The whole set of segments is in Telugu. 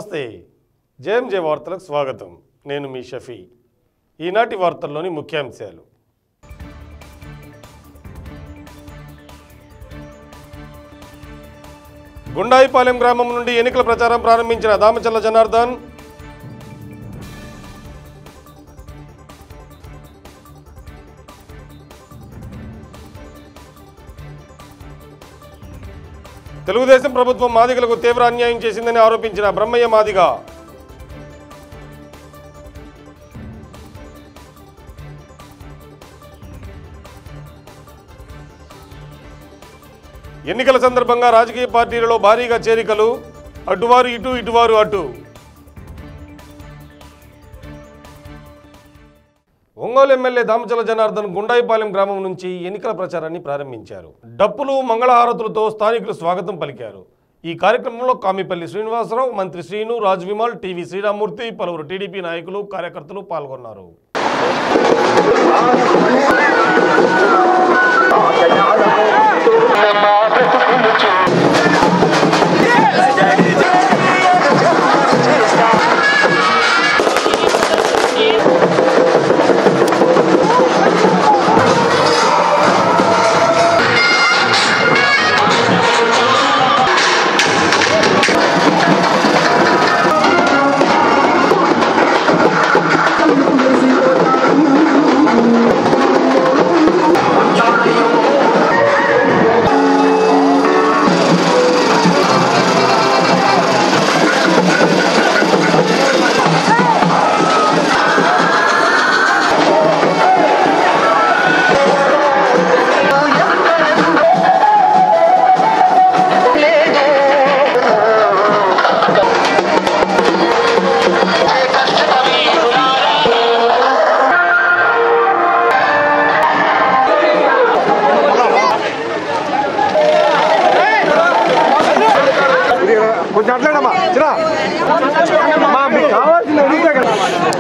నమస్తే జేఎంజే వార్తలకు స్వాగతం నేను మీ షఫీ ఈనాటి వార్తల్లోని ముఖ్యాంశాలు గుండాయిపాలెం గ్రామం నుండి ఎన్నికల ప్రచారం ప్రారంభించిన దామచల్ల జనార్దన్ తెలుగుదేశం ప్రభుత్వం మాదిగలకు తీవ్ర అన్యాయం చేసిందని ఆరోపించిన బ్రహ్మయ్య మాదిగ ఎన్నికల సందర్భంగా రాజకీయ పార్టీలలో భారీగా చేరికలు అటువారు ఇటు ఇటువారు అటు ఒంగోలు ఎమ్మెల్యే దామచల జనార్దన్ గుండాయిపాలెం గ్రామం నుంచి ఎన్నికల ప్రచారాన్ని ప్రారంభించారు డప్పులు మంగళహారతులతో స్థానికులు స్వాగతం పలికారు ఈ కార్యక్రమంలో కామిపల్లి శ్రీనివాసరావు మంత్రి శ్రీను రాజ్ విమల్ టీవీ శ్రీరామూర్తి పలువురు టీడీపీ నాయకులు కార్యకర్తలు పాల్గొన్నారు కొంచెం అట్లాడమ్మా చిరా మా మీకు కావాల్సింది అడిగితే కదా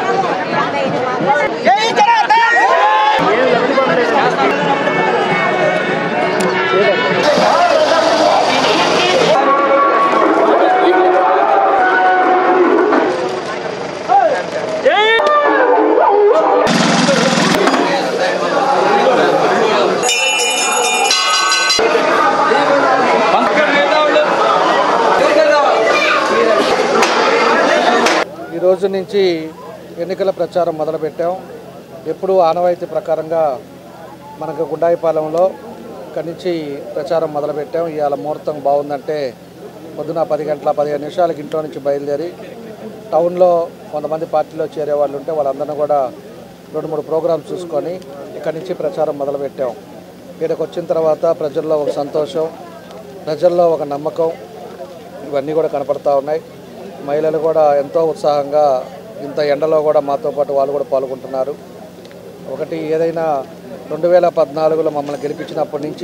ఈ రోజు నుంచి ఎన్నికల ప్రచారం మొదలుపెట్టాం ఎప్పుడు ఆనవాయితీ ప్రకారంగా మనకు గుండాయిపాలెంలో ఇక్కడి నుంచి ప్రచారం మొదలుపెట్టాం ఇవాళ ముహూర్తం బాగుందంటే పొద్దున పది గంటల పదిహేను నిమిషాలకి ఇంట్లో నుంచి బయలుదేరి టౌన్లో కొంతమంది పార్టీలో చేరే వాళ్ళు ఉంటే వాళ్ళందరినీ కూడా రెండు మూడు ప్రోగ్రామ్స్ చూసుకొని ఇక్కడి నుంచి ప్రచారం మొదలుపెట్టాం ఇక్కడికి వచ్చిన తర్వాత ప్రజల్లో ఒక సంతోషం ప్రజల్లో ఒక నమ్మకం ఇవన్నీ కూడా కనపడతా ఉన్నాయి మహిళలు కూడా ఎంతో ఉత్సాహంగా ఇంత ఎండలో కూడా మాతో పాటు వాళ్ళు కూడా పాల్గొంటున్నారు ఒకటి ఏదైనా రెండు వేల పద్నాలుగులో మమ్మల్ని గెలిపించినప్పటి నుంచి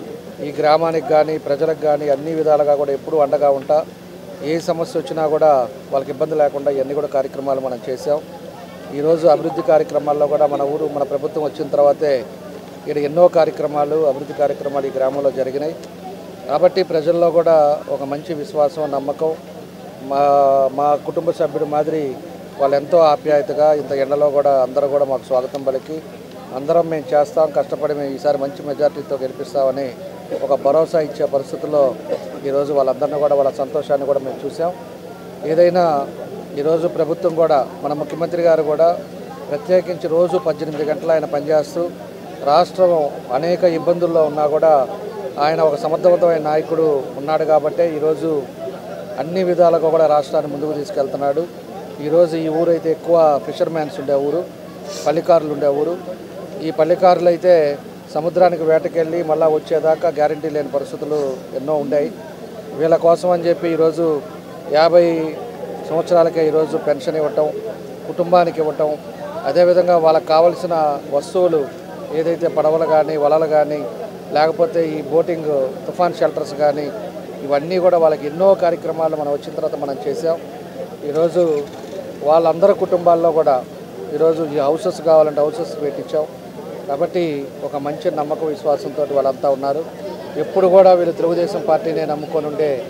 ఈ గ్రామానికి కానీ ప్రజలకు కానీ అన్ని విధాలుగా కూడా ఎప్పుడూ అండగా ఉంటా ఏ సమస్య వచ్చినా కూడా వాళ్ళకి ఇబ్బంది లేకుండా ఇవన్నీ కూడా కార్యక్రమాలు మనం చేసాం ఈరోజు అభివృద్ధి కార్యక్రమాల్లో కూడా మన ఊరు మన ప్రభుత్వం వచ్చిన తర్వాతే ఇక్కడ ఎన్నో కార్యక్రమాలు అభివృద్ధి కార్యక్రమాలు ఈ గ్రామంలో జరిగినాయి కాబట్టి ప్రజల్లో కూడా ఒక మంచి విశ్వాసం నమ్మకం మా మా కుటుంబ సభ్యుడు మాదిరి వాళ్ళు ఎంతో ఆప్యాయతగా ఇంత ఎండలో కూడా అందరూ కూడా మాకు స్వాగతం పలికి అందరం మేము చేస్తాం కష్టపడి మేము ఈసారి మంచి మెజార్టీతో గెలిపిస్తామని ఒక భరోసా ఇచ్చే పరిస్థితుల్లో ఈరోజు వాళ్ళందరినీ కూడా వాళ్ళ సంతోషాన్ని కూడా మేము చూసాం ఏదైనా ఈరోజు ప్రభుత్వం కూడా మన ముఖ్యమంత్రి గారు కూడా ప్రత్యేకించి రోజు పద్దెనిమిది గంటలు ఆయన పనిచేస్తూ రాష్ట్రం అనేక ఇబ్బందుల్లో ఉన్నా కూడా ఆయన ఒక సమర్థవంతమైన నాయకుడు ఉన్నాడు కాబట్టే ఈరోజు అన్ని విధాలుగా కూడా రాష్ట్రాన్ని ముందుకు తీసుకెళ్తున్నాడు ఈరోజు ఈ ఊరు అయితే ఎక్కువ ఫిషర్మ్యాన్స్ ఉండే ఊరు పల్లికారులు ఉండే ఊరు ఈ పల్లికారులు అయితే సముద్రానికి వేటకెళ్ళి మళ్ళీ వచ్చేదాకా గ్యారంటీ లేని పరిస్థితులు ఎన్నో ఉన్నాయి వీళ్ళ కోసం అని చెప్పి ఈరోజు యాభై సంవత్సరాలకే ఈరోజు పెన్షన్ ఇవ్వటం కుటుంబానికి ఇవ్వటం అదేవిధంగా వాళ్ళకి కావలసిన వస్తువులు ఏదైతే పడవలు కానీ వలలు కానీ లేకపోతే ఈ బోటింగ్ తుఫాన్ షెల్టర్స్ కానీ ఇవన్నీ కూడా వాళ్ళకి ఎన్నో కార్యక్రమాలు మనం వచ్చిన తర్వాత మనం చేసాం ఈరోజు వాళ్ళందరి కుటుంబాల్లో కూడా ఈరోజు ఈ హౌసెస్ కావాలంటే హౌసెస్ పెట్టించాం కాబట్టి ఒక మంచి నమ్మకం విశ్వాసంతో వాళ్ళంతా ఉన్నారు ఎప్పుడు కూడా వీళ్ళు తెలుగుదేశం పార్టీనే నమ్ముకొని ఉండే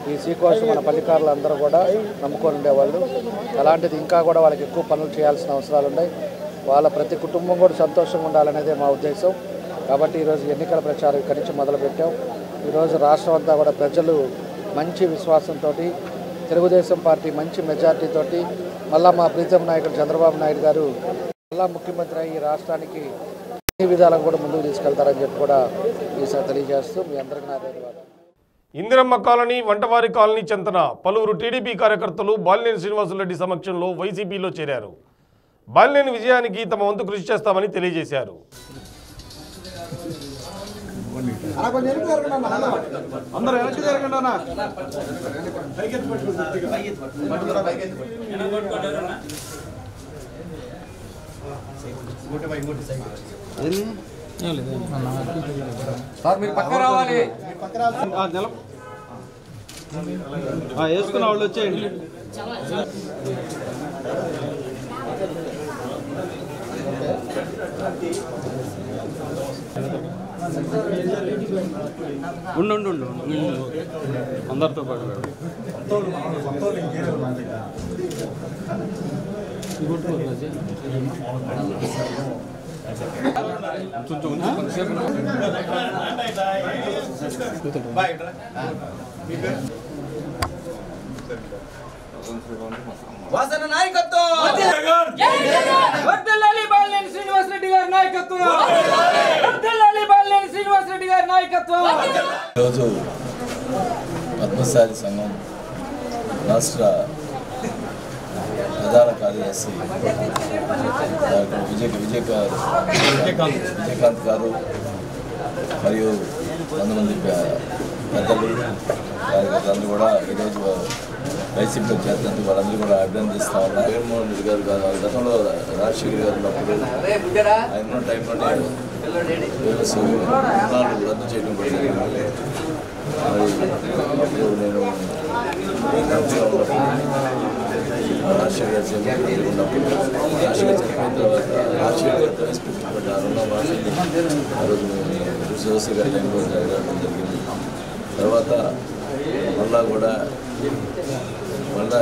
ఈ సీకోస్ మన పల్లికారులు అందరూ కూడా నమ్ముకొని ఉండేవాళ్ళు అలాంటిది ఇంకా కూడా వాళ్ళకి ఎక్కువ పనులు చేయాల్సిన అవసరాలు ఉన్నాయి వాళ్ళ ప్రతి కుటుంబం కూడా సంతోషంగా ఉండాలనేదే మా ఉద్దేశం కాబట్టి ఈరోజు ఎన్నికల ప్రచారం ఇక్కడి నుంచి మొదలుపెట్టాం ఈరోజు రాష్ట్రం అంతా కూడా ప్రజలు మంచి విశ్వాసంతో తెలుగుదేశం పార్టీ మంచి మెజార్టీతోటి మళ్ళా మా ప్రీతం నాయకుడు చంద్రబాబు నాయుడు గారు మళ్ళా ముఖ్యమంత్రి అయ్యి ఈ రాష్ట్రానికి అన్ని విధాలను కూడా ముందుకు తీసుకెళ్తారని చెప్పి కూడా ఈసారి తెలియజేస్తూ మీ అందరికీ నా ధన్యవాదాలు ఇందిరమ్మ కాలనీ వంటవారి కాలనీ చెంతన పలువురు టీడీపీ కార్యకర్తలు బాలినేని శ్రీనివాసులరెడ్డి సమక్షంలో వైసీపీలో చేరారు బాలినేని విజయానికి తమ వంతు కృషి చేస్తామని తెలియజేశారు అందరూ వెనక్కి జరగండి అన్న సార్ మీరు పక్క రావాలి నిలం వేసుకున్న వాళ్ళు వచ్చేయండి ఉండు ఉండు ఉండు అందరితో పాటు వాసన నాయకత్వం వర్ధిల్లాలి బాలినేని శ్రీనివాస్ రెడ్డి గారి నాయకత్వం వర్ధిల్లాలి బాలినేని శ్రీనివాస్ రెడ్డి గారి నాయకత్వం ఈరోజు పద్మశాలి సంఘం రాష్ట్ర ప్రధాన కార్యదర్శి డాక్టర్ విజయ్ విజయ్ గారు విజయకాంత్ గారు మరియు కొంతమంది పె- పెద్దలు కార్యకర్తలు కూడా ఈరోజు వైసీపీ చేస్తున్నందుకు వాళ్ళందరూ కూడా అభినందిస్తా ఉన్నారు జగన్మోహన్ రెడ్డి గారు కాదు గతంలో రాజశేఖర్ గారు ఉన్నప్పుడు ఆయన ఉన్న టైంలోనే వేవస్ రుణాలు రద్దు చేయడం కూడా జరిగింది మరి అప్పుడు నేను మంత్రిగా ఉన్నప్పుడు రాజశేఖర్ గారు చనిపోయి ఉన్నప్పుడు రాజశేఖర్ చనిపోయిన తర్వాత రాజశేఖర్ గారితో ఎస్పెక్ట్ ఆ రుణ మాఫీని ఆ రోజు జోసి గారి టైంలో జరగడం జరిగింది తర్వాత మళ్ళా కూడా మళ్ళా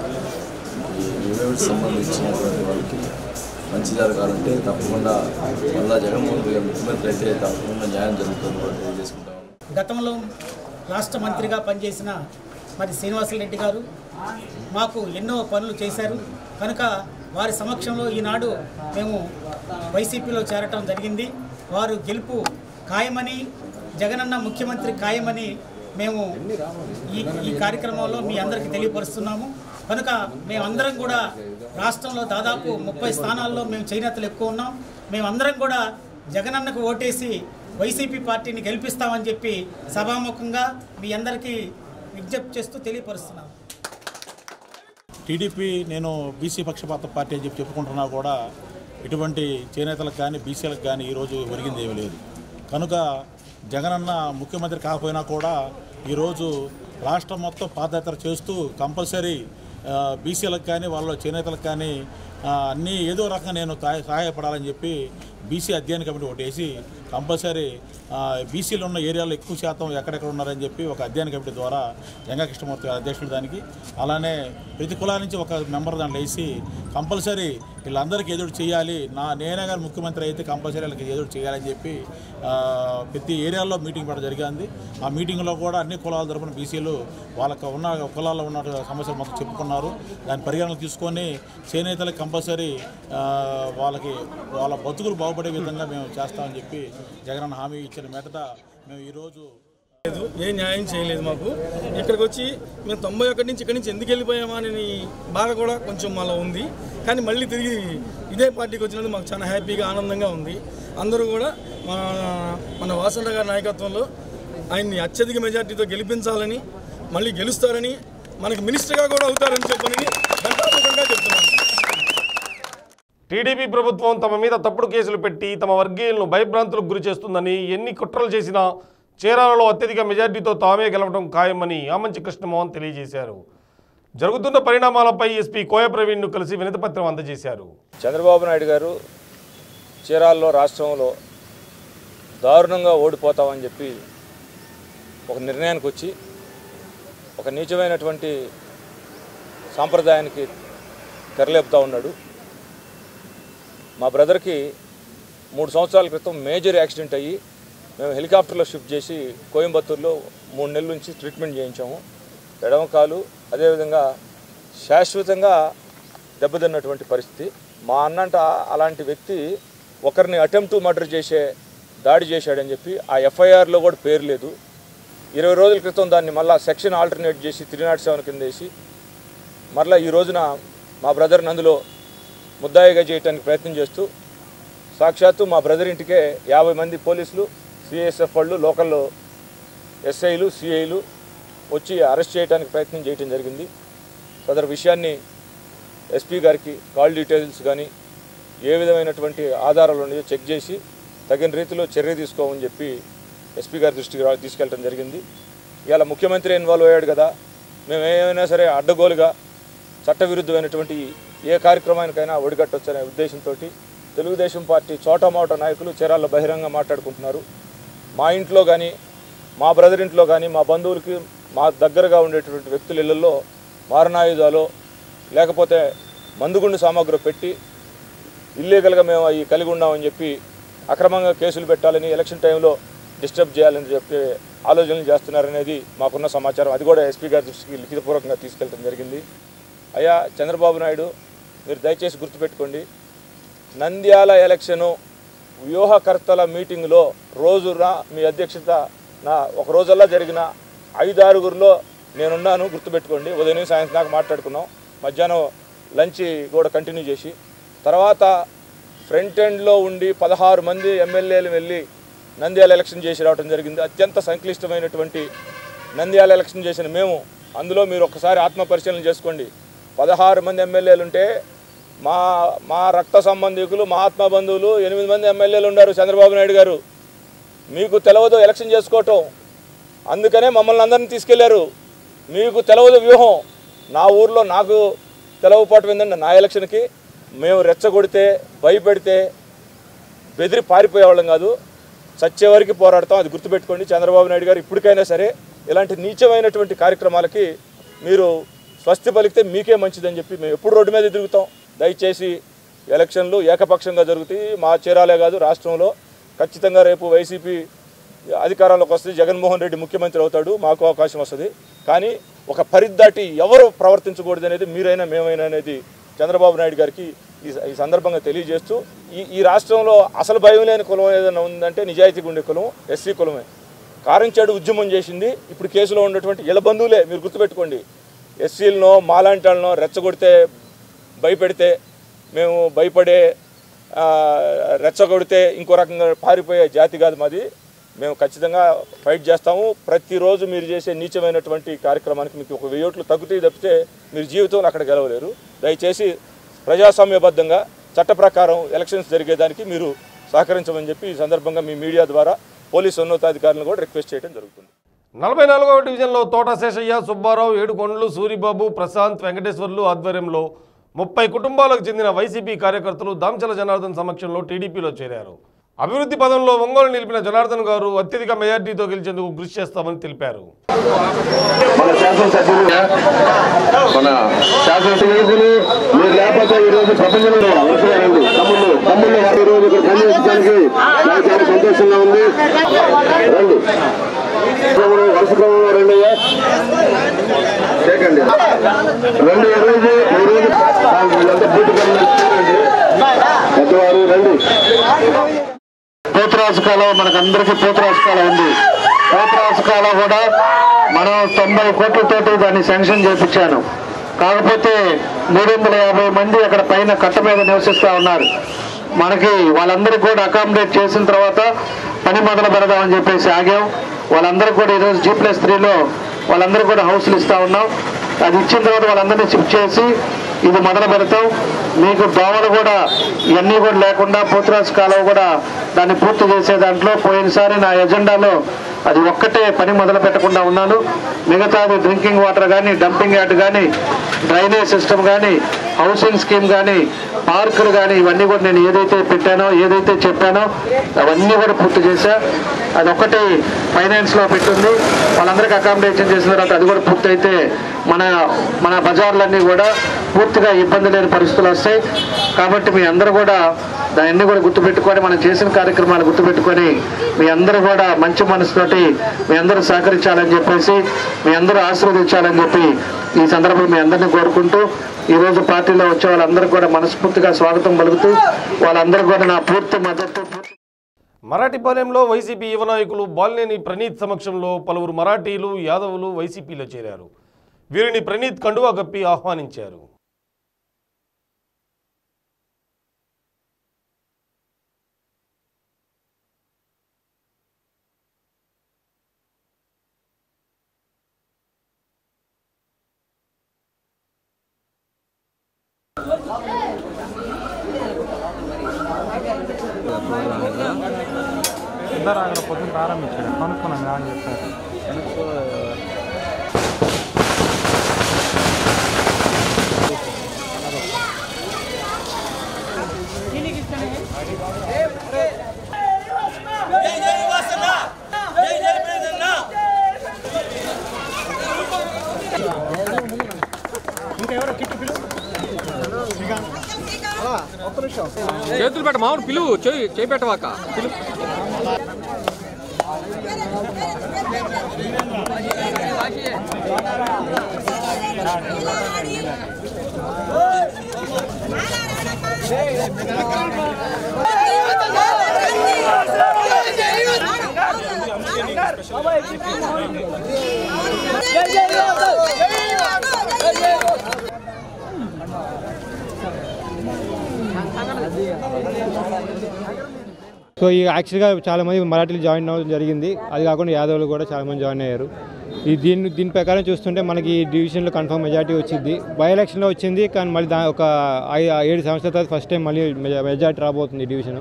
ఈ యూనివర్స్ సంబంధించినటువంటి వాళ్ళకి మంచి జరగాలంటే తప్పకుండా మళ్ళా జగన్మోహన్ రెడ్డి గారు ముఖ్యమంత్రి అయితే తప్పకుండా న్యాయం జరుగుతుంది కూడా తెలియజేసుకుంటాం గతంలో రాష్ట్ర మంత్రిగా పనిచేసిన మరి శ్రీనివాసరెడ్డి గారు మాకు ఎన్నో పనులు చేశారు కనుక వారి సమక్షంలో ఈనాడు మేము వైసీపీలో చేరటం జరిగింది వారు గెలుపు ఖాయమని జగనన్న ముఖ్యమంత్రి ఖాయమని మేము ఈ ఈ కార్యక్రమంలో మీ అందరికీ తెలియపరుస్తున్నాము కనుక మేమందరం కూడా రాష్ట్రంలో దాదాపు ముప్పై స్థానాల్లో మేము చేనేతలు ఎక్కువ ఉన్నాం మేమందరం కూడా జగనన్నకు ఓటేసి వైసీపీ పార్టీని గెలిపిస్తామని చెప్పి సభాముఖంగా మీ అందరికీ విజ్ఞప్తి చేస్తూ తెలియపరుస్తున్నాం టీడీపీ నేను బీసీ పక్షపాత పార్టీ అని చెప్పి చెప్పుకుంటున్నా కూడా ఇటువంటి చేనేతలకు కానీ బీసీలకు కానీ ఈరోజు ఒరిగింది ఏమీ లేదు కనుక జగనన్న ముఖ్యమంత్రి కాకపోయినా కూడా ఈరోజు రాష్ట్రం మొత్తం పాదయాత్ర చేస్తూ కంపల్సరీ ఆ, బీసీలకు కానీ వాళ్ళ చేనేతలకు కానీ ఆ, అన్నీ ఏదో రకంగా నేను సహాయ- సహాయపడాలని చెప్పి బీసీ అధ్యయన కమిటీ ఒకటి వేసి కంపల్సరీ ఆ, బీసీలు ఉన్న ఏరియాలో ఎక్కువ శాతం ఎక్కడెక్కడ ఉన్నారని చెప్పి ఒక అధ్యయన కమిటీ ద్వారా జంగా కృష్ణమూర్తి గారు అధ్యక్షుడు దానికి అలానే ప్రతి కులాల నుంచి ఒక మెంబర్ దాంట్లో వేసి కంపల్సరీ వీళ్ళందరికీ ఎదురు చేయాలి నా నేనే కానీ ముఖ్యమంత్రి అయితే కంపల్సరీ వాళ్ళకి ఎదురు చేయాలని చెప్పి ఆ, ప్రతి ఏరియాలో మీటింగ్ పెట్టడం జరిగింది ఆ మీటింగ్లో కూడా అన్ని కులాల తరపున బీసీలు వాళ్ళకి ఉన్న కులాల్లో ఉన్న సమస్యలు మొత్తం చెప్పుకున్నారు దాని పరిగణన తీసుకొని చేనేతలకు కంపల్సరీ ఆ, వాళ్ళకి వాళ్ళ బతుకులు బాగుపడే విధంగా మేము చేస్తామని చెప్పి జగనన్న హామీ ఇచ్చిన మీదట మేము ఈరోజు లేదు ఏ న్యాయం చేయలేదు మాకు ఇక్కడికి వచ్చి మేము తొంభై ఒకటి నుంచి ఇక్కడి నుంచి ఎందుకు వెళ్ళిపోయామా అని బాధ కూడా కొంచెం మాలో ఉంది కానీ మళ్ళీ తిరిగి ఇదే పార్టీకి వచ్చినందుకు మాకు చాలా హ్యాపీగా ఆనందంగా ఉంది అందరూ కూడా మన మన వాసండ గారి నాయకత్వంలో ఆయన్ని అత్యధిక మెజార్టీతో గెలిపించాలని మళ్ళీ గెలుస్తారని మనకి మినిస్టర్గా కూడా అవుతారని చెప్పని ఘంటాపూర్వకంగా చెప్తున్నాను టీడీపీ ప్రభుత్వం తమ మీద తప్పుడు కేసులు పెట్టి తమ వర్గీయులను భయభ్రాంతులకు గురి చేస్తుందని ఎన్ని కుట్రలు చేసినా చీరాలలో అత్యధిక మెజార్టీతో తామే గెలవడం ఖాయమని ఆమంచి కృష్ణమోహన్ తెలియజేశారు జరుగుతున్న పరిణామాలపై ఎస్పీ కోయ ప్రవీణ్ను కలిసి వినతిపత్రం అందజేశారు చంద్రబాబు నాయుడు గారు చీరాల్లో రాష్ట్రంలో దారుణంగా ఓడిపోతామని చెప్పి ఒక నిర్ణయానికి వచ్చి ఒక నీచమైనటువంటి సాంప్రదాయానికి తెరలేపుతా ఉన్నాడు మా బ్రదర్కి మూడు సంవత్సరాల క్రితం మేజర్ యాక్సిడెంట్ అయ్యి మేము హెలికాప్టర్లో షిఫ్ట్ చేసి కోయంబత్తూరులో మూడు నెలల నుంచి ట్రీట్మెంట్ చేయించాము ఎడమ కాలు అదేవిధంగా శాశ్వతంగా దెబ్బతిన్నటువంటి పరిస్థితి మా అన్నంట అలాంటి వ్యక్తి ఒకరిని అటెంప్ట్ మర్డర్ చేసే దాడి చేశాడని చెప్పి ఆ ఎఫ్ఐఆర్లో కూడా పేరు లేదు ఇరవై రోజుల క్రితం దాన్ని మళ్ళా సెక్షన్ ఆల్టర్నేట్ చేసి త్రీ నాట్ సెవెన్ కింద వేసి మరలా ఈ రోజున మా బ్రదర్ని అందులో ముద్దాయిగా చేయడానికి ప్రయత్నం చేస్తూ సాక్షాత్తు మా బ్రదర్ ఇంటికే యాభై మంది పోలీసులు సిఎస్ఎఫ్ వాళ్ళు లోకల్ ఎస్ఐలు సిఐలు వచ్చి అరెస్ట్ చేయడానికి ప్రయత్నం చేయడం జరిగింది సదరు విషయాన్ని ఎస్పీ గారికి కాల్ డీటెయిల్స్ కానీ ఏ విధమైనటువంటి ఆధారాలు ఉన్నాయో చెక్ చేసి తగిన రీతిలో చర్య తీసుకోమని చెప్పి ఎస్పీ గారి దృష్టికి రా- తీసుకెళ్ళడం జరిగింది ఇవాళ ముఖ్యమంత్రి ఇన్వాల్వ్ అయ్యాడు కదా మేము ఏమైనా సరే అడ్డగోలుగా చట్టవిరుద్ధమైనటువంటి ఏ కార్యక్రమానికైనా ఒడిగట్టొచ్చనే ఉద్దేశంతో తెలుగుదేశం పార్టీ చోటమోట నాయకులు చీరాల్లో బహిరంగ మాట్లాడుకుంటున్నారు మా ఇంట్లో కానీ మా బ్రదర్ ఇంట్లో కానీ మా బంధువులకి మా దగ్గరగా ఉండేటువంటి వ్యక్తుల ఇళ్లలో మారణాయుధాలు లేకపోతే మందుగుండు సామాగ్రి పెట్టి ఇల్లీగల్గా మేము అవి కలిగి ఉన్నామని చెప్పి అక్రమంగా కేసులు పెట్టాలని ఎలక్షన్ టైంలో డిస్టర్బ్ చేయాలని చెప్పి ఆలోచనలు చేస్తున్నారనేది మాకున్న సమాచారం అది కూడా ఎస్పీ గారి దృష్టికి లిఖితపూర్వకంగా తీసుకెళ్ళడం జరిగింది అయ్యా చంద్రబాబు నాయుడు మీరు దయచేసి గుర్తుపెట్టుకోండి నంద్యాల ఎలక్షను వ్యూహకర్తల మీటింగ్లో రోజున మీ అధ్యక్షత నా ఒక రోజల్లా జరిగిన ఐదారుగురిలో నేనున్నాను గుర్తుపెట్టుకోండి ఉదయం సాయంత్రం దాకా మాట్లాడుకున్నాం మధ్యాహ్నం లంచ్ కూడా కంటిన్యూ చేసి తర్వాత ఫ్రంట్ ఎండ్లో ఉండి పదహారు మంది ఎమ్మెల్యేలు వెళ్ళి నంద్యాల ఎలక్షన్ చేసి రావడం జరిగింది అత్యంత సంక్లిష్టమైనటువంటి నంద్యాల ఎలక్షన్ చేసిన మేము అందులో మీరు ఒకసారి ఆత్మ పరిశీలన చేసుకోండి పదహారు మంది ఎమ్మెల్యేలు ఉంటే మా మా రక్త సంబంధికులు మా ఆత్మ బంధువులు ఎనిమిది మంది ఎమ్మెల్యేలు ఉన్నారు చంద్రబాబు నాయుడు గారు మీకు తెలవదు ఎలక్షన్ చేసుకోవటం అందుకనే మమ్మల్ని అందరిని తీసుకెళ్లారు మీకు తెలవదు వ్యూహం నా ఊర్లో నాకు తెలవపోవటం ఏంటంటే నా ఎలక్షన్కి మేము రెచ్చగొడితే భయపెడితే బెదిరి పారిపోయేవాళ్ళం కాదు చచ్చే వరకు పోరాడతాం అది గుర్తుపెట్టుకోండి చంద్రబాబు నాయుడు గారు ఇప్పటికైనా సరే ఇలాంటి నీచమైనటువంటి కార్యక్రమాలకి మీరు స్వస్తి పలికితే మీకే మంచిదని చెప్పి మేము ఎప్పుడు రోడ్డు మీద తిరుగుతాం దయచేసి ఎలక్షన్లు ఏకపక్షంగా జరుగుతాయి మా చీరాలే కాదు రాష్ట్రంలో ఖచ్చితంగా రేపు వైసీపీ అధికారంలోకి వస్తే జగన్మోహన్ రెడ్డి ముఖ్యమంత్రి అవుతాడు మాకు అవకాశం వస్తుంది కానీ ఒక పరిధి దాటి ఎవరు ప్రవర్తించకూడదు అనేది మీరైనా మేమైనా అనేది చంద్రబాబు నాయుడు గారికి ఈ ఈ సందర్భంగా తెలియజేస్తూ ఈ ఈ రాష్ట్రంలో అసలు భయం లేని కులం ఏదైనా ఉందంటే నిజాయితీగా ఉండే కులం ఎస్సీ కులమే కారంచేడు ఉద్యమం చేసింది ఇప్పుడు కేసులో ఉన్నటువంటి ఇళ్ళ బంధువులే మీరు గుర్తుపెట్టుకోండి ఎస్సీలనో మాలాంటి వాళ్ళనో రెచ్చగొడితే భయపెడితే మేము భయపడే ఆ, రెచ్చగొడితే ఇంకో రకంగా పారిపోయే జాతి కాదు మాది మేము ఖచ్చితంగా ఫైట్ చేస్తాము ప్రతిరోజు మీరు చేసే నీచమైనటువంటి కార్యక్రమానికి మీకు ఒక వెయ్యి ఓట్లు తగ్గుతాయి తప్పితే మీరు జీవితంలో అక్కడ గెలవలేరు దయచేసి ప్రజాస్వామ్యబద్ధంగా చట్ట ప్రకారం ఎలక్షన్స్ జరిగేదానికి మీరు సహకరించమని చెప్పి ఈ సందర్భంగా మీ మీడియా ద్వారా పోలీసు ఉన్నతాధికారులను కూడా రిక్వెస్ట్ చేయడం జరుగుతుంది నలభై నాలుగవ డివిజన్లో తోట శేషయ్య సుబ్బారావు ఏడుకొండలు సూరిబాబు ప్రశాంత్ వెంకటేశ్వర్లు ఆధ్వర్యంలో ముప్పై కుటుంబాలకు చెందిన వైసీపీ కార్యకర్తలు దామచల జనార్దన్ సమక్షంలో టీడీపీలో చేరారు అభివృద్ధి పదంలో ఒంగోలు నిలిపిన జనార్దన్ గారు అత్యధిక మెజార్టీతో గెలిచేందుకు కృషి చేస్తామని తెలిపారు మన శాసనసభ్యులు మన శాసనసభ్యులు మీరు లేకపోతే ఈ రోజు ప్రపంచంలో వరుసగా రండి తమ్ముళ్ళు తమ్ముళ్ళు వారు ఈ రోజు ఇక్కడ పనిచేయడానికి నాకు చాలా సంతోషంగా ఉంది రండి క్రమంలో, వరుస క్రమంలో రండి అయ్యా చేకండి రండి ఈ రోజు ఈ రోజు వీళ్ళంతా బూటు పనులు చేయండి. పెద్దవారు రండి పోతురాజు కాలం మనకు అందరికీ పోతురాజు కాలం ఉంది పోతురాజు కాలం కూడా మనం తొంభై కోట్లతోటి దాన్ని శాంక్షన్ చేపించాను కాకపోతే మూడు వందల యాభై మంది అక్కడ పైన కట్ట మీద నివసిస్తా ఉన్నారు మనకి వాళ్ళందరికీ కూడా అకామిడేట్ చేసిన తర్వాత పని మొదలు పెడదామని చెప్పేసి ఆగాం వాళ్ళందరూ కూడా ఈరోజు జీ ప్లస్ త్రీలో వాళ్ళందరూ కూడా హౌస్లు ఇస్తా ఉన్నాం అది ఇచ్చిన తర్వాత వాళ్ళందరినీ షిఫ్ట్ చేసి ఇది మొదలు పెడతాం మీకు దోమలు కూడా ఇవన్నీ కూడా లేకుండా పోతురాజు కాలువ కూడా దాన్ని పూర్తి చేసే దాంట్లో పోయినసారి నా ఎజెండాలో అది ఒక్కటే పని మొదలు పెట్టకుండా ఉన్నాను మిగతాది డ్రింకింగ్ వాటర్ కానీ డంపింగ్ యార్డ్ కానీ డ్రైనేజ్ సిస్టమ్ కానీ హౌసింగ్ స్కీమ్ కానీ పార్కులు కానీ ఇవన్నీ కూడా నేను ఏదైతే పెట్టానో ఏదైతే చెప్పానో అవన్నీ కూడా పూర్తి చేశా అదొక్కటి ఫైనాన్స్లో పెట్టింది వాళ్ళందరికీ అకామిడేషన్ చేసిన తర్వాత అది కూడా పూర్తయితే మన మన బజార్లన్నీ కూడా పూర్తిగా ఇబ్బంది లేని పరిస్థితులు వస్తాయి కాబట్టి మీ అందరూ కూడా దాన్ని కూడా గుర్తుపెట్టుకొని మనం చేసిన కార్యక్రమాలు గుర్తుపెట్టుకొని మీ అందరూ కూడా మంచి మనసుతోటి మీ అందరూ సహకరించాలని చెప్పేసి మీ అందరూ ఆశీర్వదించాలని చెప్పి ఈ సందర్భంలో మీ అందరినీ కోరుకుంటూ ఈ రోజు పార్టీలో వచ్చే వాళ్ళందరూ కూడా మనస్ఫూర్తిగా స్వాగతం పలుకుతూ వాళ్ళందరూ కూడా నా పూర్తి మద్దతు పూర్తి మరాఠీపాలెంలో వైసీపీ యువ నాయకులు బాలినేని ప్రణీత్ సమక్షంలో పలువురు మరాఠీలు యాదవులు వైసీపీలో చేరారు వీరిని ప్రణీత్ కండువా కప్పి ఆహ్వానించారు ఇద్దరు అక్కడ పొద్దున ప్రారంభించాడు కనుక్కున్నాం అని చెప్పారు చేతులు పెట్ట మామూలు పిలువు చేయి చేయి పెట్టవాక పిలువు సో ఈ యాక్చువల్గా చాలామంది మరాఠీలు జాయిన్ అవ్వడం జరిగింది అది కాకుండా యాదవులు కూడా చాలామంది జాయిన్ అయ్యారు ఈ దీని దీని ప్రకారం చూస్తుంటే మనకి ఈ డివిజన్లో కన్ఫర్మ్ మెజార్టీ వచ్చింది బై ఎలక్షన్లో వచ్చింది కానీ మళ్ళీ దా ఒక ఐ- ఏడు సంవత్సరాల తర్వాత ఫస్ట్ టైం మళ్ళీ మెజా- మెజార్టీ రాబోతుంది ఈ డివిజన్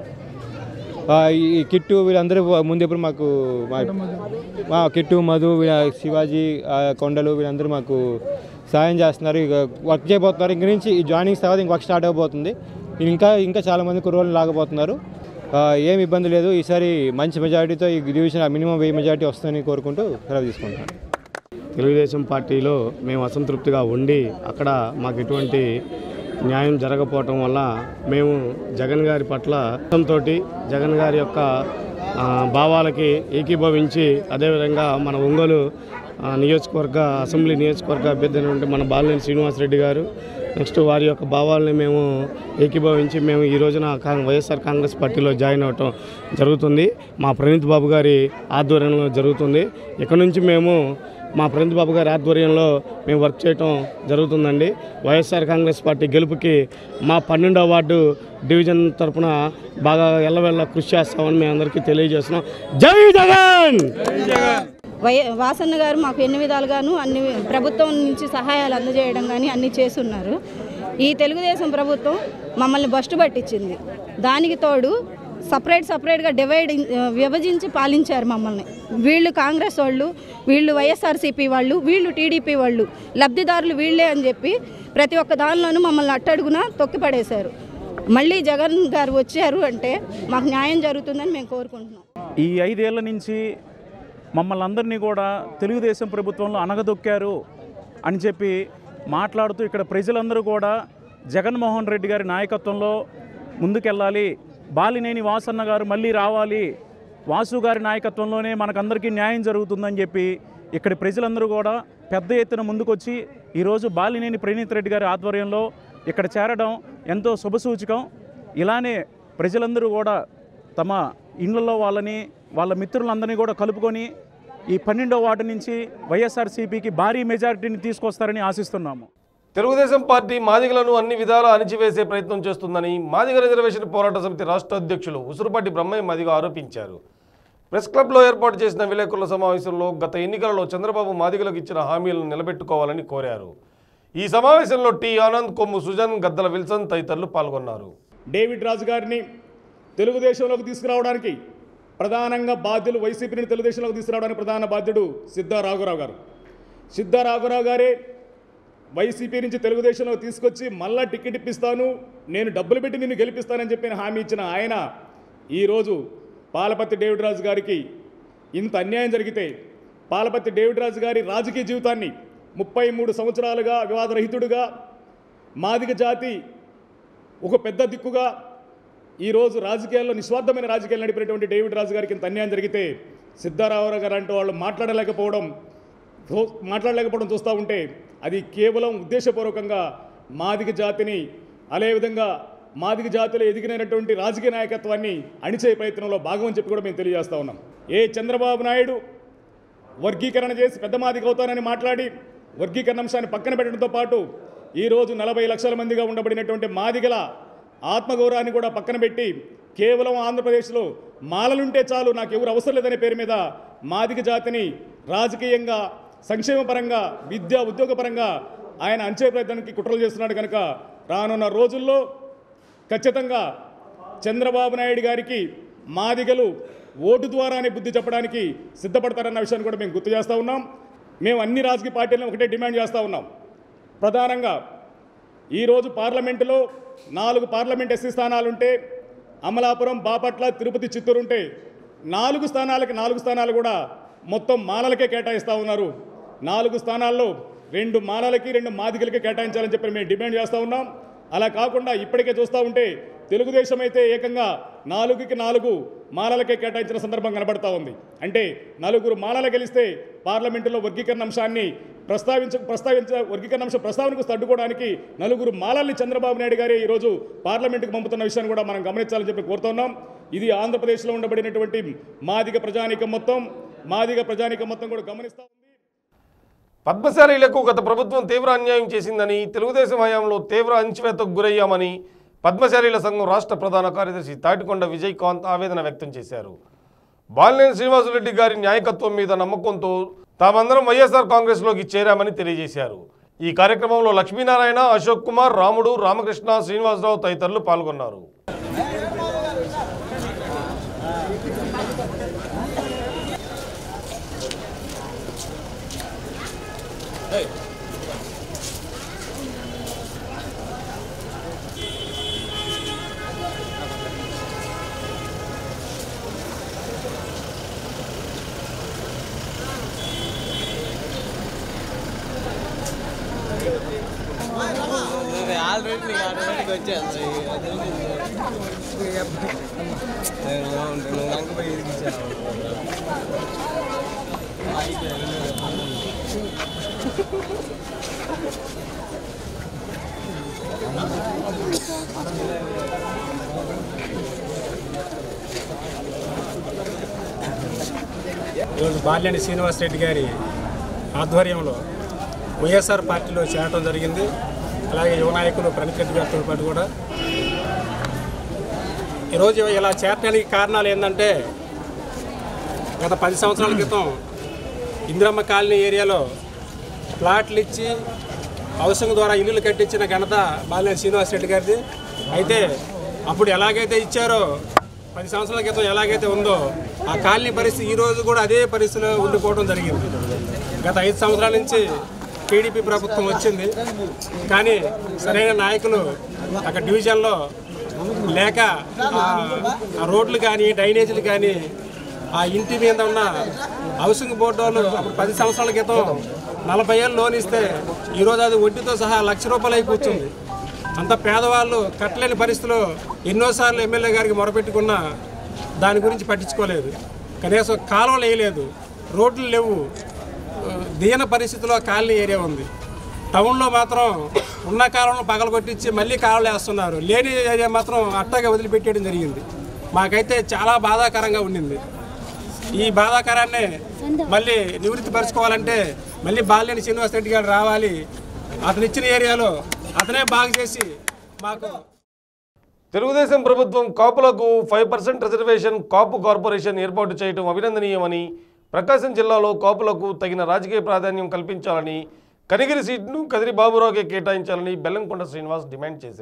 ఆ, ఈ కిట్టు వీళ్ళందరూ ముందు ఎప్పుడు మాకు మా- మా కిట్టు మధు వీళ్ళ శివాజీ ఆ, కొండలు వీళ్ళందరూ మాకు సాయం చేస్తున్నారు ఇక వర్క్ చేయబోతున్నారు ఇంక నుంచి ఈ జాయినింగ్స్ తర్వాత ఇంక వర్క్ స్టార్ట్ అవబోతుంది ఇంకా ఇంకా చాలామంది కుర్రోళ్ళు లాగబోతున్నారు ఆ, ఏం ఇబ్బంది లేదు ఈసారి మంచి మెజారిటీతో ఈ డివిజన్ మినిమం వెయ్యి మెజారిటీ వస్తుందని కోరుకుంటూ సెలవు తీసుకుంటాను తెలుగుదేశం పార్టీలో మేము అసంతృప్తిగా ఉండి అక్కడ మాకు ఎటువంటి న్యాయం జరగకపోవటం వల్ల మేము జగన్ గారి పట్ల ఇష్టంతో జగన్ గారి యొక్క ఆ, భావాలకి ఏకీభవించి అదేవిధంగా మన ఒంగోలు ఆ, నియోజకవర్గ అసెంబ్లీ నియోజకవర్గ అభ్యర్థి అయినటువంటి మన బాలినేని శ్రీనివాసరెడ్డి గారు నెక్స్ట్ వారి యొక్క భావాలని మేము ఏకీభవించి మేము ఈ రోజున కాంగ్- వైఎస్ఆర్ కాంగ్రెస్ పార్టీలో జాయిన్ అవ్వటం జరుగుతుంది మా ప్రణీత్ బాబు గారి ఆధ్వర్యంలో జరుగుతుంది ఇక్కడ నుంచి మేము మా ప్రణీత్ బాబు గారి ఆధ్వర్యంలో మేము వర్క్ చేయటం జరుగుతుందండి వైఎస్ఆర్ కాంగ్రెస్ పార్టీ గెలుపుకి మా పన్నెండవ వార్డు డివిజన్ తరపున బాగా ఎల్లవెల్ల కృషి చేస్తామని మేము అందరికీ తెలియజేస్తున్నాం జై జగన్ వై వాసన్న గారు మాకు ఎన్ని విధాలుగాను అన్ని ప్రభుత్వం నుంచి సహాయాలు అందజేయడం కానీ అన్ని చేస్తున్నారు ఈ తెలుగుదేశం ప్రభుత్వం మమ్మల్ని బస్టు పట్టించింది దానికి తోడు సపరేట్ సపరేట్గా డివైడ్ విభజించి పాలించారు మమ్మల్ని వీళ్ళు కాంగ్రెస్ వాళ్ళు వీళ్ళు వైఎస్ఆర్సీపీ వాళ్ళు వీళ్ళు టీడీపీ వాళ్ళు లబ్ధిదారులు వీళ్ళే అని చెప్పి ప్రతి ఒక్క దానిలోనూ మమ్మల్ని అట్టడుగున తొక్కిపడేశారు మళ్ళీ జగన్ గారు వచ్చారు అంటే మాకు న్యాయం జరుగుతుందని మేము కోరుకుంటున్నాం ఈ ఐదేళ్ల నుంచి మమ్మల్ని అందరినీ కూడా తెలుగుదేశం ప్రభుత్వంలో అనగదొక్కారు అని చెప్పి మాట్లాడుతూ ఇక్కడ ప్రజలందరూ కూడా జగన్మోహన్ రెడ్డి గారి నాయకత్వంలో ముందుకెళ్ళాలి బాలినేని వాసన్న గారు మళ్ళీ రావాలి వాసు గారి నాయకత్వంలోనే మనకందరికీ న్యాయం జరుగుతుందని చెప్పి ఇక్కడ ప్రజలందరూ కూడా పెద్ద ఎత్తున ముందుకొచ్చి ఈరోజు బాలినేని ప్రణీత్ రెడ్డి గారి ఆధ్వర్యంలో ఇక్కడ చేరడం ఎంతో శుభసూచకం ఇలానే ప్రజలందరూ కూడా తమ ఇళ్లలో వాళ్ళని వాళ్ళ మిత్రులందరినీ కూడా కలుపుకొని ఈ పన్నెండో వార్డు నుంచి వైఎస్ఆర్సీపీకి భారీ మెజారిటీని తీసుకొస్తారని ఆశిస్తున్నాము తెలుగుదేశం పార్టీ మాదిగలను అన్ని విధాలా అణిచివేసే ప్రయత్నం చేస్తుందని మాదిగ రిజర్వేషన్ పోరాట సమితి రాష్ట్ర అధ్యక్షులు ఉసురుపాటి బ్రహ్మయ్య మాదిగ ఆరోపించారు ప్రెస్ క్లబ్లో ఏర్పాటు చేసిన విలేకరుల సమావేశంలో గత ఎన్నికలలో చంద్రబాబు మాదిగలకు ఇచ్చిన హామీలను నిలబెట్టుకోవాలని కోరారు ఈ సమావేశంలో టి ఆనంద్ కొమ్ము సుజన్ గద్దల విల్సన్ తదితరులు పాల్గొన్నారు డేవిడ్ రాజు గారిని తెలుగుదేశంలోకి తీసుకురావడానికి ప్రధానంగా బాధ్యులు వైసీపీని తెలుగుదేశంలోకి తీసుకురావడానికి ప్రధాన బాధ్యుడు సిద్ధా రాఘవరావు గారు సిద్ధా రాఘవరావు గారే వైసీపీ నుంచి తెలుగుదేశంలో తీసుకొచ్చి మళ్ళా టికెట్ ఇప్పిస్తాను నేను డబ్బులు పెట్టి నిన్ను గెలిపిస్తానని చెప్పిన హామీ ఇచ్చిన ఆయన ఈరోజు పాలపత్తి డేవిడ్ రాజు గారికి ఇంత అన్యాయం జరిగితే పాలపత్తి డేవిడ్ రాజు గారి రాజకీయ జీవితాన్ని ముప్పై మూడు సంవత్సరాలుగా వివాదరహితుడుగా మాదిగ జాతి ఒక పెద్ద దిక్కుగా ఈరోజు రాజకీయాల్లో నిస్వార్థమైన రాజకీయాలు నడిపినటువంటి డేవిడ్ రాజు గారికి ఇంత అన్యాయం జరిగితే సిద్ధారామరావు గారు అంటే వాళ్ళు మాట్లాడలేకపోవడం తో- మాట్లాడలేకపోవడం చూస్తూ ఉంటే అది కేవలం ఉద్దేశపూర్వకంగా మాదిగ జాతిని అదేవిధంగా మాదిగ జాతిలో ఎదిగినటువంటి రాజకీయ నాయకత్వాన్ని అణిచే ప్రయత్నంలో భాగం అని చెప్పి కూడా మేము తెలియజేస్తా ఉన్నాం ఏ చంద్రబాబు నాయుడు వర్గీకరణ చేసి పెద్ద మాదిగ అవుతానని మాట్లాడి వర్గీకరణ అంశాన్ని పక్కన పెట్టడంతో పాటు ఈరోజు నలభై లక్షల మందిగా ఉండబడినటువంటి మాదిగల ఆత్మగౌరవాన్ని కూడా పక్కన పెట్టి కేవలం ఆంధ్రప్రదేశ్లో మాలలుంటే చాలు నాకు ఎవరు అవసరం లేదనే పేరు మీద మాదిగ జాతిని రాజకీయంగా సంక్షేమ పరంగా విద్యా ఉద్యోగ పరంగా ఆయన అంచే ప్రయత్నానికి కుట్రలు చేస్తున్నాడు కనుక రానున్న రోజుల్లో ఖచ్చితంగా చంద్రబాబు నాయుడు గారికి మాదిగలు ఓటు ద్వారానే బుద్ధి చెప్పడానికి సిద్ధపడతారన్న విషయాన్ని కూడా మేము గుర్తు చేస్తూ ఉన్నాం మేము అన్ని రాజకీయ పార్టీలను ఒకటే డిమాండ్ చేస్తూ ఉన్నాం ప్రధానంగా ఈరోజు పార్లమెంటులో నాలుగు పార్లమెంట్ ఎస్సీ స్థానాలుంటే అమలాపురం బాపట్ల తిరుపతి చిత్తూరు ఉంటే నాలుగు స్థానాలకి నాలుగు స్థానాలు కూడా మొత్తం మాలలకే కేటాయిస్తూ ఉన్నారు నాలుగు స్థానాల్లో రెండు మాలలకి రెండు మాదిగలకి కేటాయించాలని చెప్పి మేము డిమాండ్ చేస్తూ ఉన్నాం అలా కాకుండా ఇప్పటికే చూస్తూ ఉంటే తెలుగుదేశం అయితే ఏకంగా నాలుగుకి నాలుగు మాలలకే కేటాయించిన సందర్భం కనబడతా ఉంది అంటే నలుగురు మాలలు గెలిస్తే పార్లమెంటులో వర్గీకరణ అంశాన్ని ప్రస్తావించ ప్రస్తావించ వర్గీకరణ అంశం ప్రస్తావనకు తడ్డుకోవడానికి నలుగురు మాలల్ని చంద్రబాబు నాయుడు గారే ఈరోజు పార్లమెంటుకు పంపుతున్న విషయాన్ని కూడా మనం గమనించాలని చెప్పి కోరుతున్నాం ఇది ఆంధ్రప్రదేశ్లో ఉండబడినటువంటి మాదిగ ప్రజానీకం మొత్తం మాదిగ ప్రజానీకం మొత్తం కూడా గమనిస్తాం పద్మశాలీలకు గత ప్రభుత్వం తీవ్ర అన్యాయం చేసిందని తెలుగుదేశం హయాంలో తీవ్ర అణచివేతకు గురయ్యామని పద్మశాలీల సంఘం రాష్ట్ర ప్రధాన కార్యదర్శి తాటికొండ విజయకాంత్ ఆవేదన వ్యక్తం చేశారు బాలినేని శ్రీనివాసరెడ్డి గారి నాయకత్వం మీద నమ్మకంతో తామందరం వైఎస్ఆర్ కాంగ్రెస్లోకి చేరామని తెలియజేశారు ఈ కార్యక్రమంలో లక్ష్మీనారాయణ అశోక్ కుమార్ రాముడు రామకృష్ణ శ్రీనివాసరావు తదితరులు పాల్గొన్నారు ఆల్రెడీ నీకు ఆటోమేటిక్ వచ్చేది నువ్వు లంకపోయి ఇరికించావు ఈరోజు బాల్యాని శ్రీనివాసరెడ్డి గారి ఆధ్వర్యంలో వైఎస్ఆర్ పార్టీలో చేరడం జరిగింది అలాగే యువ నాయకులు ప్రణిత్ రెడ్డి గారితో పాటు కూడా ఈరోజు ఇలా చేరడానికి కారణాలు ఏంటంటే గత పది సంవత్సరాల క్రితం ఇందిరమ్మ కాలనీ ఏరియాలో ప్లాట్లు ఇచ్చి హౌసింగ్ ద్వారా ఇల్లులు కట్టించిన ఘనత బాలినేని శ్రీనివాసరెడ్డి గారిది అయితే అప్పుడు ఎలాగైతే ఇచ్చారో పది సంవత్సరాల క్రితం ఎలాగైతే ఉందో ఆ కాలనీ పరిస్థితి ఈ రోజు కూడా అదే పరిస్థితిలో ఉండిపోవడం జరిగింది గత ఐదు సంవత్సరాల నుంచి టీడీపీ ప్రభుత్వం వచ్చింది కానీ సరైన నాయకులు అక్కడ డివిజన్లో లేక ఆ ఆ రోడ్లు కానీ డ్రైనేజీలు కానీ ఆ ఇంటి మీద ఉన్న హౌసింగ్ బోర్డు వాళ్ళు అప్పుడు పది సంవత్సరాల క్రితం నలభై ఏళ్ళు లోన్ ఇస్తే ఈరోజు అది వడ్డీతో సహా లక్ష రూపాయలు అయి కూర్చుంది అంత పేదవాళ్ళు కట్టలేని పరిస్థితిలో ఎన్నోసార్లు ఎమ్మెల్యే గారికి మొరపెట్టుకున్నా దాని గురించి పట్టించుకోలేదు కనీసం కాలువలు వేయలేదు రోడ్లు లేవు ఆ, దీన పరిస్థితిలో కాలనీ ఏరియా ఉంది టౌన్లో మాత్రం ఉన్న కాలంలో పగలగొట్టించి మళ్ళీ కాలువలు వేస్తున్నారు లేని ఏరియా మాత్రం అట్టగా వదిలిపెట్టేయడం జరిగింది మాకైతే చాలా బాధాకరంగా ఉండింది ఈ బాధాకరాన్ని మళ్ళీ నివృత్తి పరుచుకోవాలంటే మళ్ళీ బాలినేని శ్రీనివాస్ రెడ్డి గారు రావాలి అతను ఇచ్చిన ఏరియాలో అతనే బాగు చేసి మాకు తెలుగుదేశం ప్రభుత్వం కాపులకు five percent reservation Kapu corporation ఏర్పాటు చేయడం అభినందనీయమని ప్రకాశం జిల్లాలో కాపులకు తగిన రాజకీయ ప్రాధాన్యం కల్పించాలని కనిగిరి సీట్ను కదిరి బాబురావుకే కేటాయించాలని బెల్లంకొండ శ్రీనివాస్ డిమాండ్ చేశారు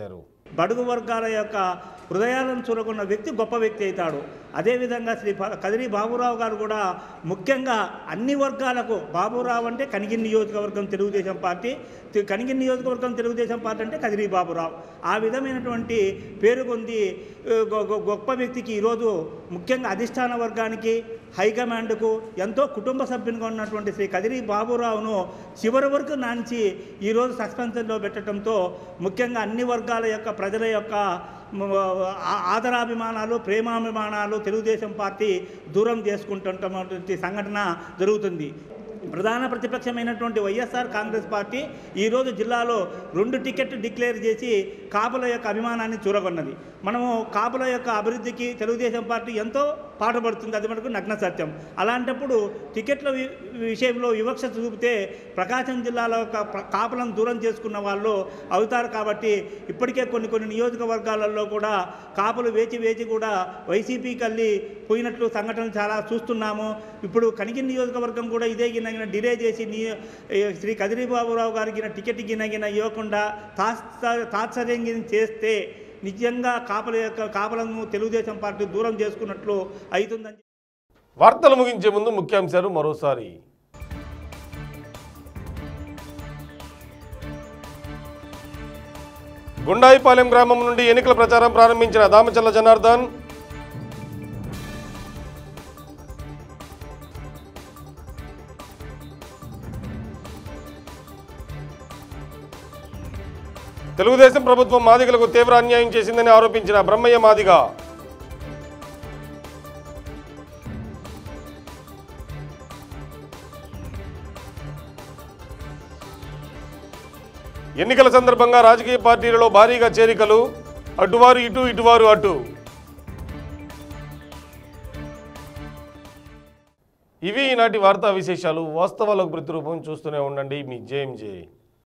బడుగు వర్గాల యొక్క హృదయాలను చూరగొన్న వ్యక్తి గొప్ప వ్యక్తి అవుతాడు అదేవిధంగా శ్రీ ప- కదిరి బాబురావు గారు కూడా ముఖ్యంగా అన్ని వర్గాలకు బాబురావు అంటే కనిగిరి నియోజకవర్గం తెలుగుదేశం పార్టీ తి- కనిగిరి నియోజకవర్గం తెలుగుదేశం పార్టీ అంటే కదిరి బాబురావు ఆ విధమైనటువంటి పేరు పొంది ఆ, గొ- గొ- గొప్ప వ్యక్తికి ఈరోజు ముఖ్యంగా అధిష్టాన వర్గానికి హైకమాండ్కు ఎంతో కుటుంబ సభ్యునిగా ఉన్నటువంటి శ్రీ కదిరి బాబురావును చివరి వరకు నాంచి ఈరోజు సస్పెన్షన్లో పెట్టడంతో ముఖ్యంగా అన్ని వర్గాల యొక్క ప్రజల యొక్క మ, ఆ- ఆదరాభిమానాలు ప్రేమాభిమానాలు తెలుగుదేశం పార్టీ దూరం చేసుకుంటున్నటువంటి సంఘటన జరుగుతుంది ప్రధాన ప్రతిపక్షమైనటువంటి వైఎస్ఆర్ కాంగ్రెస్ పార్టీ ఈరోజు జిల్లాలో రెండు టికెట్ డిక్లేర్ చేసి కాపుల యొక్క అభిమానాన్ని చూరగొన్నది మనము కాపుల యొక్క అభివృద్ధికి తెలుగుదేశం పార్టీ ఎంతో పాటుపడుతుంది అది మనకు నగ్న సత్యం అలాంటప్పుడు టికెట్ల వి- విషయంలో వివక్ష చూపితే ప్రకాశం జిల్లాలో యొక్క ప్ర- కాపులను దూరం చేసుకున్న వాళ్ళు అవుతారు కాబట్టి ఇప్పటికే కొన్ని కొన్ని నియోజకవర్గాలలో కూడా కాపులు వేచి వేచి కూడా వైసీపీకి వెళ్ళి పోయినట్లు సంఘటనలు చాలా చూస్తున్నాము ఇప్పుడు కనిగిరి నియోజకవర్గం కూడా ఇదే గినగిన డిలే చేసి నీ ఏ, శ్రీ కదిరిబాబురావు గారికి టికెట్ గినగిన ఇవ్వకుండా తాత్స- తాత్సర్యం గిన చేస్తే నిజంగా కాపుల యొక్క కాపులను తెలుగుదేశం పార్టీ దూరం చేసుకున్నట్లు అవుతుందని వార్తలు ముగించే ముందు ముఖ్యాంశాలు మరోసారి గుండాయిపాలెం గ్రామం నుండి ఎన్నికల ప్రచారం ప్రారంభించిన దామచల్ల జనార్దన్ తెలుగుదేశం ప్రభుత్వం మాదిగలకు తీవ్ర అన్యాయం చేసిందని ఆరోపించిన బ్రహ్మయ్య మాదిగ ఎన్నికల సందర్భంగా రాజకీయ పార్టీలలో భారీగా చేరికలు అటువారు ఇటు ఇటువారు అటు ఇవి ఈనాటి వార్తా విశేషాలు వాస్తవాలకు ప్రతిరూపం చూస్తూనే ఉండండి మీ జేఎంజే